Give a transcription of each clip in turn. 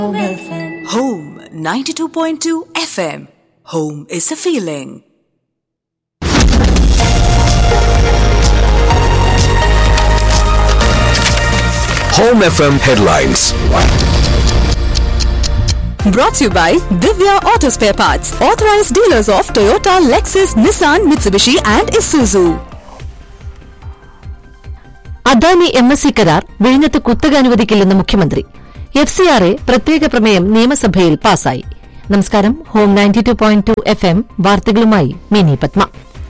Home 92.2 FM. Home is a feeling. Home FM headlines. Brought to you by Divya Auto Spare Parts, authorized dealers of Toyota, Lexus, Nissan, Mitsubishi, and Isuzu. Adani M S C കരാർ വിഴിഞ്ഞത്ത് കുത്തക അനുവദിക്കില്ലെന്ന് മുഖ്യമന്ത്രി F C R A പ്രത്യേക പ്രമേയം നിയമസഭയിൽ പാസായി നമസ്കാരം home ninety two point two F M വാർത്തകളുമായി മിനി പത്മ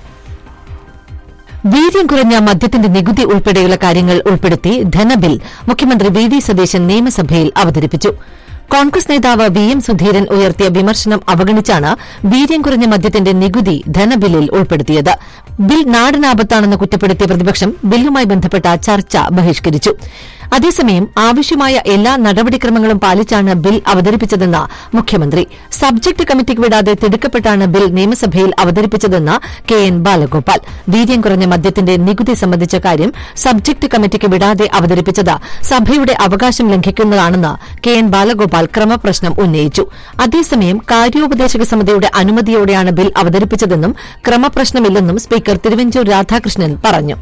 വീര്യം കുറഞ്ഞ മദ്യത്തിന്റെ നികുതി ഉൾപ്പെടെയുള്ള കാര്യങ്ങൾ ഉൾപ്പെടുത്തി ധനബിൽ മുഖ്യമന്ത്രി വി ഡി സതീശൻ നിയമസഭയിൽ അവതരിപ്പിച്ചു കോൺഗ്രസ് നേതാവ് വി എം സുധീരൻ ഉയർത്തിയ വിമർശനം അവഗണിച്ചാണ് വീര്യം കുറഞ്ഞ മദ്യത്തിന്റെ നികുതി ധനബില്ലിൽ ഉൾപ്പെടുത്തിയത് ബിൽ നാടിനാപത്താണെന്ന് കുറ്റപ്പെടുത്തിയ പ്രതിപക്ഷം ബില്ലുമായി ബന്ധപ്പെട്ട ചർച്ച ബഹിഷ്കരിച്ചു അതേസമയം ആവശ്യമായ എല്ലാ നടപടിക്രമങ്ങളും പാലിച്ചാണ് ബിൽ അവതരിപ്പിച്ചതെന്ന് മുഖ്യമന്ത്രി സബ്ജക്ട് കമ്മിറ്റിക്ക് വിടാതെ തിടുക്കപ്പെട്ടാണ് ബിൽ നിയമസഭയിൽ അവതരിപ്പിച്ചതെന്ന് കെ എൻ ബാലഗോപാൽ വീര്യം കുറഞ്ഞ മദ്യത്തിന്റെ നികുതി സംബന്ധിച്ച കാര്യം സബ്ജക്ട് കമ്മിറ്റിക്ക് വിടാതെ അവതരിപ്പിച്ചത് സഭയുടെ അവകാശം ലംഘിക്കുന്നതാണെന്ന് കെ എൻ ബാലഗോപാൽ ക്രമപ്രശ്നം ഉന്നയിച്ചു അതേസമയം കാര്യോപദേശക സമിതിയുടെ അനുമതിയോടെയാണ് ബിൽ അവതരിപ്പിച്ചതെന്നും ക്രമപ്രശ്നമില്ലെന്നും സ്പീക്കർ തിരുവഞ്ചൂർ രാധാകൃഷ്ണൻ പറഞ്ഞു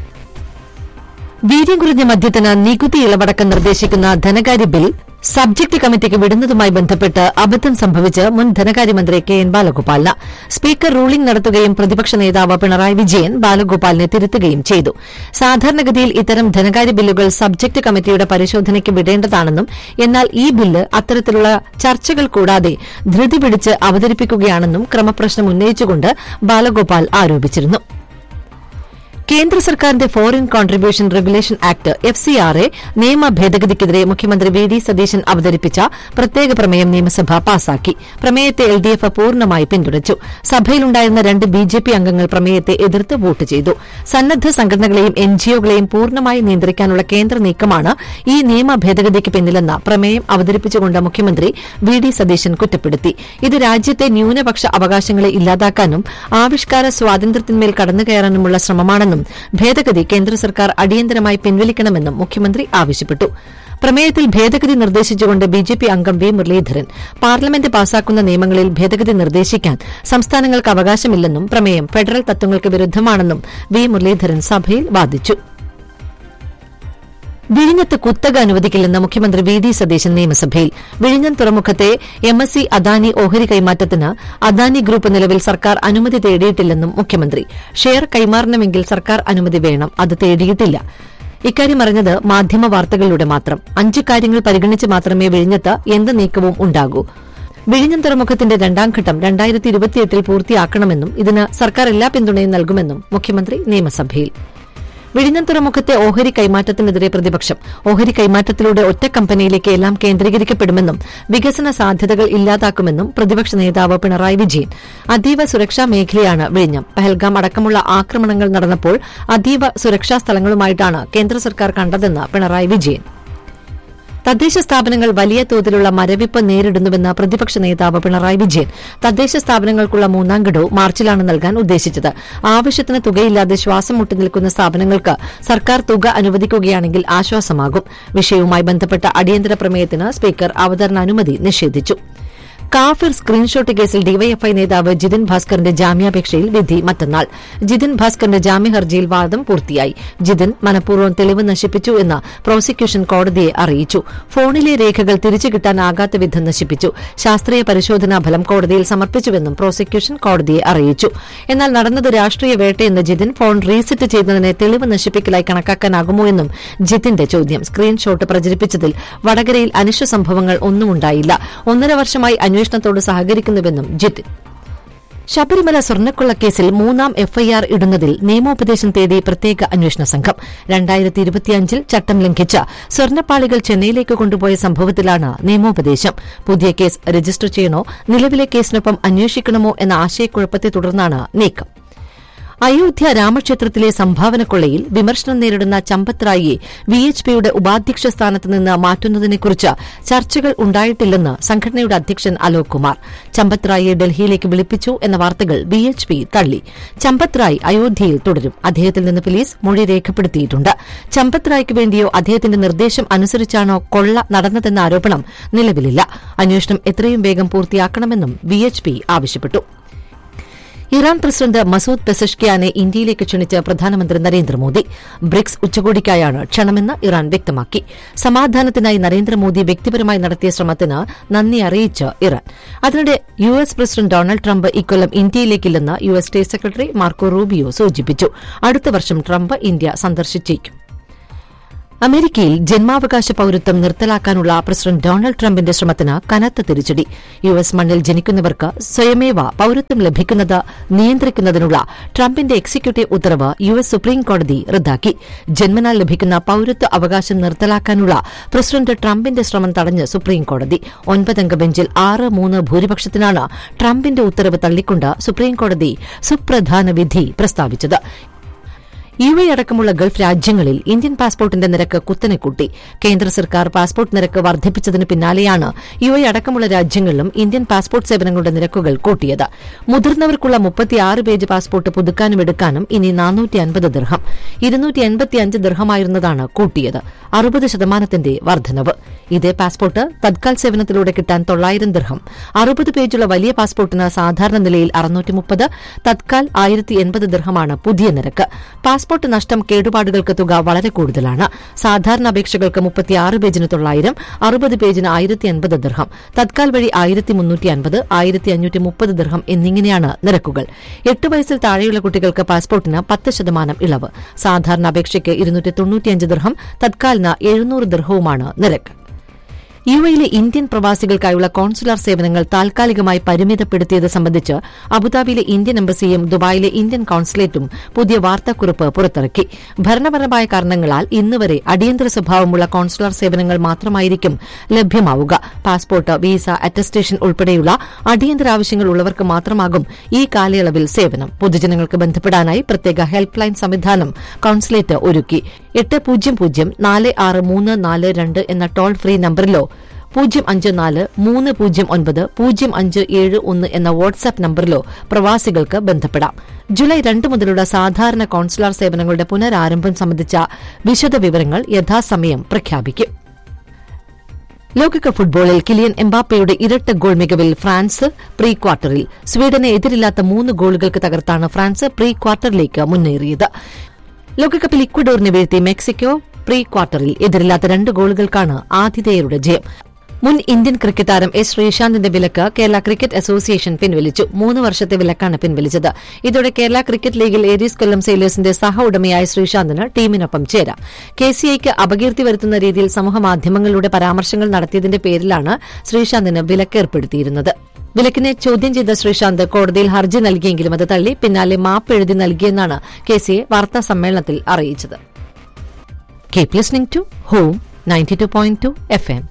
വീര്യം കുറഞ്ഞ മദ്യത്തിന് നികുതി ഇളവടക്കം നിർദ്ദേശിക്കുന്ന ധനകാര്യ ബിൽ സബ്ജക്ട് കമ്മിറ്റിക്ക് വിടുന്നതുമായി ബന്ധപ്പെട്ട് അബദ്ധം സംഭവിച്ച് മുൻ ധനകാര്യമന്ത്രി കെ എൻ ബാലഗോപാലിന് സ്പീക്കർ റൂളിംഗ് നടത്തുകയും പ്രതിപക്ഷ നേതാവ് പിണറായി വിജയൻ ബാലഗോപാലിനെ തിരുത്തുകയും ചെയ്തു സാധാരണഗതിയിൽ ഇത്തരം ധനകാര്യ ബില്ലുകൾ സബ്ജക്ട് കമ്മിറ്റിയുടെ പരിശോധനയ്ക്ക് വിടേണ്ടതാണെന്നും എന്നാൽ ഈ ബില്ല് അത്തരത്തിലുള്ള ചർച്ചകൾ കൂടാതെ ധൃതി പിടിച്ച് അവതരിപ്പിക്കുകയാണെന്നും ക്രമപ്രശ്നം ഉന്നയിച്ചുകൊണ്ട് ബാലഗോപാൽ ആരോപിച്ചിരുന്നു കേന്ദ്ര സർക്കാരിന്റെ foreign contribution regulation act F C R A നിയമ ഭേദഗതിക്കെതിരെ മുഖ്യമന്ത്രി വി ഡി സതീശൻ അവതരിപ്പിച്ച പ്രത്യേക പ്രമേയം നിയമസഭ പാസാക്കി പ്രമേയത്തെ എൽ ഡി എഫ് പൂർണ്ണമായി പിന്തുണച്ചു സഭയിലുണ്ടായിരുന്ന രണ്ട് ബി ജെ പി അംഗങ്ങൾ പ്രമേയത്തെ എതിർത്ത് വോട്ട് ചെയ്തു സന്നദ്ധ സംഘടനകളെയും എൻജിഒകളെയും പൂർണ്ണമായി നിയന്ത്രിക്കാനുള്ള കേന്ദ്ര നീക്കമാണ് ഈ നിയമ ഭേദഗതിക്ക് പിന്നിലെന്ന് പ്രമേയം അവതരിപ്പിച്ചുകൊണ്ട് മുഖ്യമന്ത്രി വി ഡി സതീശൻ കുറ്റപ്പെടുത്തി ഇത് രാജ്യത്തെ ന്യൂനപക്ഷ അവകാശങ്ങളെ ഇല്ലാതാക്കാനും ആവിഷ്കാര സ്വാതന്ത്ര്യത്തിന്മേൽ കടന്നുകയറാനുമുള്ള ശ്രമമാണെന്നും ഭേദഗതി കേന്ദ്ര സർക്കാർ അടിയന്തരമായി പിൻവലിക്കണമെന്നും മുഖ്യമന്ത്രി ആവശ്യപ്പെട്ടു പ്രമേയത്തിൽ ഭേദഗതി നിർദ്ദേശിച്ചുകൊണ്ട് ബിജെപി അംഗം വി മുരളീധരൻ പാർലമെന്റ് പാസാക്കുന്ന നിയമങ്ങളിൽ ഭേദഗതി നിർദ്ദേശിക്കാൻ സംസ്ഥാനങ്ങൾക്ക് അവകാശമില്ലെന്നും പ്രമേയം ഫെഡറൽ തത്വങ്ങൾക്ക് വിരുദ്ധമാണെന്നും വി മുരളീധരൻ സഭയിൽ വാദിച്ചു വിഴിഞ്ഞത്ത് കുത്തക അനുവദിക്കില്ലെന്ന് മുഖ്യമന്ത്രി വി ഡി സതീശൻ നിയമസഭയിൽ വിഴിഞ്ഞം തുറമുഖത്തെ എം എസ് സി അദാനി ഓഹരി കൈമാറ്റത്തിന് അദാനി ഗ്രൂപ്പ് നിലവിൽ സർക്കാർ അനുമതി തേടിയിട്ടില്ലെന്നും മുഖ്യമന്ത്രി ഷെയർ കൈമാറണമെങ്കിൽ സർക്കാർ അനുമതി വേണം അത് തേടിയിട്ടില്ല ഇക്കാര്യം അറിഞ്ഞത് മാധ്യമ വാർത്തകളിലൂടെ മാത്രം അഞ്ച് കാര്യങ്ങൾ പരിഗണിച്ച് മാത്രമേ വിഴിഞ്ഞത്ത് എന്ത് നീക്കവും ഉണ്ടാകൂ വിഴിഞ്ഞം തുറമുഖത്തിന്റെ രണ്ടാം ഘട്ടം രണ്ടായിരത്തി ഇരുപത്തിയെട്ടിൽ പൂർത്തിയാക്കണമെന്നും ഇതിന് സർക്കാർ എല്ലാ പിന്തുണയും നൽകുമെന്നും മുഖ്യമന്ത്രി നിയമസഭയിൽ വിഴിഞ്ഞം തുറമുഖത്തെ ഓഹരി കൈമാറ്റത്തിനെതിരെ പ്രതിപക്ഷം ഓഹരി കൈമാറ്റത്തിലൂടെ ഒറ്റ കമ്പനിയിലേക്ക് എല്ലാം കേന്ദ്രീകരിക്കപ്പെടുമെന്നും വികസന സാധ്യതകൾ ഇല്ലാതാക്കുമെന്നും പ്രതിപക്ഷ നേതാവ് പിണറായി വിജയൻ അതീവ സുരക്ഷാ മേഖലയാണ് വിഴിഞ്ഞം പഹൽഗാം അടക്കമുള്ള ആക്രമണങ്ങൾ നടന്നപ്പോൾ അതീവ സുരക്ഷാ സ്ഥലങ്ങളുമായിട്ടാണ് കേന്ദ്ര സർക്കാർ കണ്ടതെന്ന് പിണറായി വിജയൻ തദ്ദേശ സ്ഥാപനങ്ങൾ വലിയ തോതിലുള്ള മരവിപ്പ് നേരിടുന്നുവെന്ന് പ്രതിപക്ഷ നേതാവ് പിണറായി വിജയൻ തദ്ദേശ സ്ഥാപനങ്ങൾക്കുള്ള മൂന്നാം ഗഡു മാർച്ചിലാണ് നൽകാൻ ഉദ്ദേശിച്ചത് ആവശ്യത്തിന് തുകയില്ലാതെ ശ്വാസം മുട്ടി നിൽക്കുന്ന സ്ഥാപനങ്ങൾക്ക് സർക്കാർ തുക അനുവദിക്കുകയാണെങ്കിൽ ആശ്വാസമാകും വിഷയവുമായി ബന്ധപ്പെട്ട അടിയന്തര പ്രമേയത്തിന് സ്പീക്കർ അവതരണാനുമതി നിഷേധിച്ചു കാഫിർ സ്ക്രീൻഷോട്ട് കേസിൽ ഡിവൈഎഫ്ഐ നേതാവ് ജിതിൻ ഭാസ്കറിന്റെ ജാമ്യാപേക്ഷയിൽ വിധി മറ്റന്നാൾ ജിതിൻ ഭാസ്കറിന്റെ ജാമ്യ ഹർജിയിൽ വാദം പൂർത്തിയായി ജിതിൻ മനഃപൂർവ്വം തെളിവ് നശിപ്പിച്ചു എന്ന് പ്രോസിക്യൂഷൻ കോടതിയെ അറിയിച്ചു ഫോണിലെ രേഖകൾ തിരിച്ചു കിട്ടാനാകാത്ത വിധം നശിപ്പിച്ചു ശാസ്ത്രീയ പരിശോധനാ ഫലം കോടതിയിൽ സമർപ്പിച്ചുവെന്നും പ്രോസിക്യൂഷൻ കോടതിയെ അറിയിച്ചു എന്നാൽ നടന്നത് രാഷ്ട്രീയ വേട്ടയെന്ന് ജിതിൻ ഫോൺ റീസെറ്റ് ചെയ്തതിനെ തെളിവ് നശിപ്പിക്കലായി കണക്കാക്കാനാകുമോ എന്നും ജിതിന്റെ ചോദ്യം സ്ക്രീൻഷോട്ട് പ്രചരിപ്പിച്ചതിൽ വടകരയിൽ അനിഷ്ട സംഭവങ്ങൾ ഒന്നും ഉണ്ടായില്ല ഒന്നര വർഷമായി അന്വേഷണത്തോട് സഹകരിക്കുന്നുവെന്നും ജിതിൻ ശബരിമല സ്വർണ്ണക്കൊള്ളക്കേസിൽ മൂന്നാം എഫ്ഐആർ ഇടുന്നതിൽ നിയമോപദേശം തേടി പ്രത്യേക അന്വേഷണ സംഘം രണ്ടായിരത്തി ഇരുപത്തിയഞ്ചിൽ ചട്ടം ലംഘിച്ച സ്വർണ്ണപ്പാളികൾ ചെന്നൈയിലേക്ക് കൊണ്ടുപോയ സംഭവത്തിലാണ് നിയമോപദേശം പുതിയ കേസ് രജിസ്റ്റർ ചെയ്യണോ നിലവിലെ കേസിനൊപ്പം അന്വേഷിക്കണമോ എന്ന ആശയക്കുഴപ്പത്തെ തുടർന്നാണ് നീക്കം അയോധ്യ രാമക്ഷേത്രത്തിലെ സംഭാവന കൊള്ളയിൽ വിമർശനം നേരിടുന്ന ചമ്പത് റായിയെ വി എച്ച് പിയുടെ ഉപാധ്യക്ഷ സ്ഥാനത്ത് നിന്ന് മാറ്റുന്നതിനെക്കുറിച്ച് ചർച്ചകൾ ഉണ്ടായിട്ടില്ലെന്ന് സംഘടനയുടെ അധ്യക്ഷൻ അലോക് കുമാർ ചമ്പത് റായിയെ ഡൽഹിയിലേക്ക് വിളിപ്പിച്ചു എന്ന വാർത്തകൾ വി എച്ച് പി തള്ളി ചമ്പത് റായ് അയോധ്യയിൽ തുടരും അദ്ദേഹത്തിൽ നിന്ന് പോലീസ് മൊഴി രേഖപ്പെടുത്തിയിട്ടുണ്ട് ചമ്പത് റായ്ക്ക് വേണ്ടിയോ അദ്ദേഹത്തിന്റെ നിർദ്ദേശം അനുസരിച്ചാണോ കൊള്ള നടന്നതെന്ന ആരോപണം നിലവിലില്ല അന്വേഷണം എത്രയും വേഗം പൂർത്തിയാക്കണമെന്നും വി എച്ച് പി ആവശ്യപ്പെട്ടു ഇറാൻ പ്രസിഡന്റ് മസൂദ് പെസഷ്കിയാനെ ഇന്ത്യയിലേക്ക് ക്ഷണിച്ച് പ്രധാനമന്ത്രി നരേന്ദ്രമോദി ബ്രിക്സ് ഉച്ചകോടിക്കായാണ് ക്ഷണമെന്ന് ഇറാൻ വ്യക്തമാക്കി സമാധാനത്തിനായി നരേന്ദ്രമോദി വ്യക്തിപരമായി നടത്തിയ ശ്രമത്തിന് നന്ദി അറിയിച്ച് ഇറാൻ അതിനിടെ U S president Donald Trump ഇക്കൊല്ലം ഇന്ത്യയിലേക്കില്ലെന്ന് U S state secretary Marco Rubio സൂചിപ്പിച്ചു അടുത്ത വർഷം ട്രംപ് ഇന്ത്യ സന്ദർശിച്ചേക്കും അമേരിക്കയിൽ ജന്മാവകാശ പൌരത്വം നിർത്തലാക്കാനുള്ള പ്രസിഡന്റ് ഡൊണാൾഡ് ട്രംപിന്റെ ശ്രമത്തിന് കനത്ത തിരിച്ചടി യു എസ് മണ്ണിൽ ജനിക്കുന്നവർക്ക് സ്വയമേവ പൌരത്വം ലഭിക്കുന്നത് നിയന്ത്രിക്കുന്നതിനുള്ള ട്രംപിന്റെ എക്സിക്യൂട്ടീവ് ഉത്തരവ് യു എസ് സുപ്രീം കോടതി റദ്ദാക്കി ജന്മനാൽ ലഭിക്കുന്ന പൌരത്വ അവകാശം നിർത്തലാക്കാനുള്ള പ്രസിഡന്റ് ട്രംപിന്റെ ശ്രമം തടഞ്ഞ് സുപ്രീം കോടതി ഒൻപതംഗ ബെഞ്ചിൽ ആറ് മൂന്ന് ഭൂരിപക്ഷത്തിനാണ് ട്രംപിന്റെ ഉത്തരവ് തള്ളിക്കൊണ്ട് സുപ്രീം കോടതി സുപ്രധാന വിധി പ്രസ്താവിച്ചത് യു എ അടക്കമുള്ള ഗൾഫ് രാജ്യങ്ങളിൽ ഇന്ത്യൻ പാസ്പോർട്ടിന്റെ നിരക്ക് കുത്തനെ കൂട്ടി കേന്ദ്ര സർക്കാർ പാസ്പോർട്ട് നിരക്ക് വർദ്ധിപ്പിച്ചതിന് പിന്നാലെയാണ് യു എ അടക്കമുള്ള രാജ്യങ്ങളിലും ഇന്ത്യൻ പാസ്പോർട്ട് സേവനങ്ങളുടെ നിരക്കുകൾ കൂട്ടിയത് മുതിർന്നവർക്കുള്ള മുപ്പത്തിയാറ് പേജ് പാസ്പോർട്ട് പുതുക്കാനും എടുക്കാനും ഇനി നാനൂറ്റി അൻപത് ദിർഹം ഇരുന്നൂറ്റി എൺപത്തിയഞ്ച് ദിർഹമായിരുന്നതാണ് കൂട്ടിയത് അറുപത് ശതമാനത്തിന്റെ വർധനവ് ഇതേ പാസ്പോർട്ട് തത്കാൽ സേവനത്തിലൂടെ കിട്ടാൻ തൊള്ളായിരം ദിർഹം അറുപത് പേജുള്ള വലിയ പാസ്പോർട്ടിന് സാധാരണ നിലയിൽ അറുന്നൂറ്റി മുപ്പത് തത്കാൽ ആയിരത്തി എൺപത് ദിർഹമാണ് പുതിയ നിരക്ക് പാസ്പോർട്ട് നഷ്ടം കേടുപാടുകൾക്ക് തുക വളരെ കൂടുതലാണ് സാധാരണ അപേക്ഷകൾക്ക് മുപ്പത്തിയാറ് പേജിന് തൊള്ളായിരം അറുപത് പേജിന് ആയിരത്തി അൻപത് ദിർഹം തത്കാൽ വഴി ആയിരത്തി മുന്നൂറ്റി അൻപത് ആയിരത്തി അഞ്ഞൂറ്റി മുപ്പത് ദിർഹം എന്നിങ്ങനെയാണ് നിരക്കുകൾ എട്ട് വയസ്സിൽ താഴെയുള്ള കുട്ടികൾക്ക് പാസ്പോർട്ടിന് പത്ത് ശതമാനം ഇളവ് സാധാരണ അപേക്ഷയ്ക്ക് ഇരുന്നൂറ്റി തൊണ്ണൂറ്റിയഞ്ച് ദിർഹം തത്കാലിന് എഴുന്നൂറ് ദിർഹവുമാണ് നിരക്ക് യു എയിലെ ഇന്ത്യൻ പ്രവാസികൾക്കായുള്ള കോൺസുലാർ സേവനങ്ങൾ താൽക്കാലികമായി പരിമിതപ്പെടുത്തിയത് സംബന്ധിച്ച് അബുദാബിയിലെ ഇന്ത്യൻ എംബസിയും ദുബായിലെ ഇന്ത്യൻ കോൺസുലേറ്റും പുതിയ വാർത്താക്കുറിപ്പ് പുറത്തിറക്കി ഭരണപരമായ കാരണങ്ങളാൽ ഇന്നുവരെ അടിയന്തര സ്വഭാവമുള്ള കോൺസുലാർ സേവനങ്ങൾ മാത്രമായിരിക്കും ലഭ്യമാവുക പാസ്പോർട്ട് വീസ അറ്റസ്റ്റേഷൻ ഉൾപ്പെടെയുള്ള അടിയന്തര ആവശ്യങ്ങൾ ഉള്ളവർക്ക് മാത്രമാകും ഈ കാലയളവിൽ സേവനം പൊതുജനങ്ങൾക്ക് ബന്ധപ്പെടാനായി പ്രത്യേക ഹെൽപ്പ് ലൈൻ സംവിധാനം കോൺസുലേറ്റ് ഒരുക്കി എട്ട് പൂജ്യം പൂജ്യം നാല് ആറ് മൂന്ന് നാല് രണ്ട് എന്ന ടോൾ ഫ്രീ നമ്പറിലോ പൂജ്യം അഞ്ച് നാല് മൂന്ന് പൂജ്യം ഒൻപത് പൂജ്യം അഞ്ച് ഏഴ് ഒന്ന് എന്ന വാട്സാപ്പ് നമ്പറിലോ പ്രവാസികൾക്ക് ബന്ധപ്പെടാം ജൂലൈ രണ്ട് മുതലുള്ള സാധാരണ കോൺസുലാർ സേവനങ്ങളുടെ പുനരാരംഭം സംബന്ധിച്ച വിശദ വിവരങ്ങൾ യഥാസമയം പ്രഖ്യാപിക്കും ലോകകപ്പ് ഫുട്ബോളിൽ കിലിയൻ എംബാപ്പയുടെ ഇരട്ട ഗോൾ മികവിൽ ഫ്രാൻസ് പ്രീ ക്വാർട്ടറിൽ സ്വീഡനെ എതിരില്ലാത്ത മൂന്ന് ഗോളുകൾക്ക് തകർത്താണ് ഫ്രാൻസ് പ്രീ ക്വാർട്ടറിലേക്ക് മുന്നേറിയത് ലോകകപ്പിൽ ഇക്വഡോറിനെ വീഴ്ത്തി മെക്സിക്കോ പ്രീ ക്വാർട്ടറിൽ എതിരില്ലാത്ത രണ്ട് ഗോളുകൾക്കാണ് ആതിഥേയരുടെ ജയം മുൻ ഇന്ത്യൻ ക്രിക്കറ്റ് താരം എസ് ശ്രീശാന്തിന്റെ വിലക്ക് കേരള ക്രിക്കറ്റ് അസോസിയേഷൻ പിൻവലിച്ചു മൂന്ന് വർഷത്തെ വിലക്കാണ് പിൻവലിച്ചത് ഇതോടെ കേരള ക്രിക്കറ്റ് ലീഗിൽ ഏരീസ് കൊല്ലം സെയിലേഴ്സിന്റെ സഹ ഉടമയായ ശ്രീശാന്തിന് ടീമിനൊപ്പം ചേരാം കെസിഐക്ക് അപകീർത്തി വരുത്തുന്ന രീതിയിൽ സമൂഹമാധ്യമങ്ങളിലൂടെ പരാമർശങ്ങൾ നടത്തിയതിന്റെ പേരിലാണ് ശ്രീശാന്തിന് വിലക്കേർപ്പെടുത്തിയിരുന്നത് വിലക്കിനെ ചോദ്യം ചെയ്ത ശ്രീശാന്ത് കോടതിയിൽ ഹർജി നൽകിയെങ്കിലും അത് തള്ളി പിന്നാലെ മാപ്പ് എഴുതി നൽകിയെന്നാണ് കെസിയെ വാർത്താ സമ്മേളനത്തിൽ അറിയിച്ചത് keep listening to home ninety two point two F M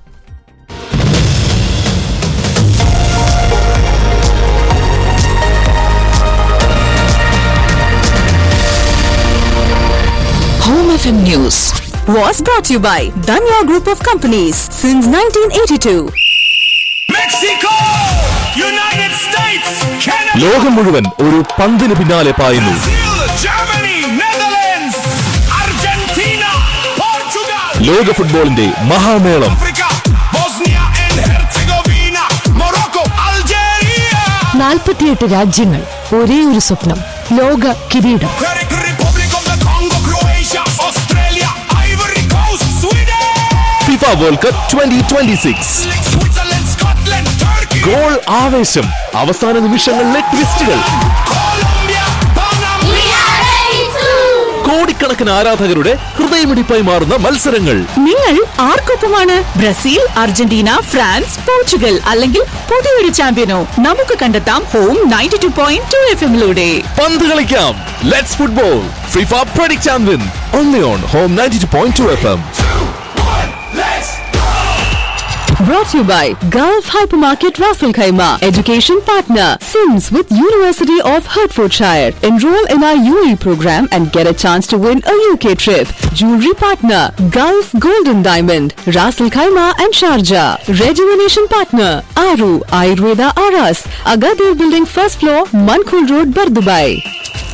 Home FM News was brought to you by Danya Group of Companies since 1982. Mexico! United States, Canada, ലോകം മുഴുവൻ ഒരു പന്തിന് പിന്നാലെ പായുന്നു Brazil, Germany, Netherlands, Argentina, Portugal, ലോക ഫുട്ബോളിന്റെ മഹാമേളം Africa, Bosnia and Herzegovina, Morocco, Algeria, നാൽപ്പത്തിയെട്ട് രാജ്യങ്ങൾ ഒരേ ഒരു സ്വപ്നം ലോക കിരീടം Czech Republic of the Congo, Croatia, Australia, Ivory Coast, Sweden, FIFA world cup twenty twenty six Switzerland, Scotland, Turkey, goal ആവേശം അവസാന നിമിഷങ്ങളിലെ ട്വിസ്റ്റുകൾ Colombia, Panama, കോടിക്കണക്കിന് ആരാധകരുടെ ഹൃദയമിടിപ്പായി മാറുന്ന മത്സരങ്ങൾ നിങ്ങൾ ആർക്കൊപ്പമാണ് ബ്രസീൽ അർജന്റീന ഫ്രാൻസ് പോർച്ചുഗൽ അല്ലെങ്കിൽ പുതിയൊരു ചാമ്പ്യനോ നമുക്ക് കണ്ടെത്താം home ninety two point two F എമ്മിലൂടെ പന്ത് കളിക്കാം let's football FIFA predict champion only on home ninety two point two F M let's go! Brought to you by Gulf Hypermarket Raffle Khaima, education partner, Sims with University of Hertfordshire. Enroll in our UE program and get a chance to win a UK trip. Jewelry partner, Gulf Golden Diamond, Raffle Khaima and Sharjah. Rejuvenation partner, Aru Ayurveda Aras, Agadir Building first floor, Mankul Road, Bardubai.